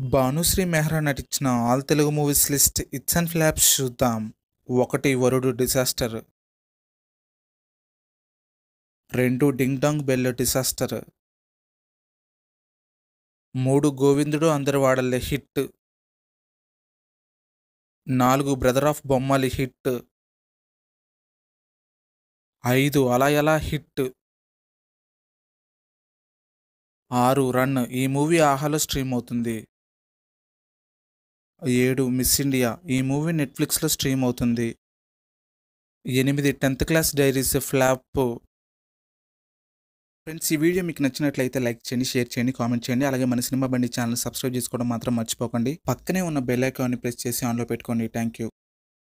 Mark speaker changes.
Speaker 1: భానుశ్రీ మెహ్రా నటించిన all Telugu movies list hits and flops చూద్దాం ఒకటి వరుడు డిజాస్టర్ రెండు డింగ్ డాంగ్ బెల్ డిజాస్టర్ మూడు గోవిందుడు అందరి వాడల్లే హిట్ నాలుగు బ్రదర్ ఆఫ్ బొమ్మాలి హిట్ ఐదు అలా ఎలా హిట్ ఆరు రన్ ఈ మూవీ ఆహాలో స్ట్రీమ్ అవుతుంది ఏడు మిస్ ఇండియా ఈ మూవీ నెట్ఫ్లిక్స్లో స్ట్రీమ్ అవుతుంది ఎనిమిది tenth class diaries flop friends ఈ వీడియో మీకు నచ్చినట్లయితే లైక్ చేయండి షేర్ చేయండి కామెంట్ చేయండి అలాగే మన సినిమా బండి ఛానల్ సబ్స్క్రైబ్ చేసుకోవడం మాత్రం మర్చిపోకండి పక్కనే ఉన్న బెల్ ఐకాన్ని ప్రెస్ చేసి ఆన్లో పెట్టుకోండి థ్యాంక్ యూ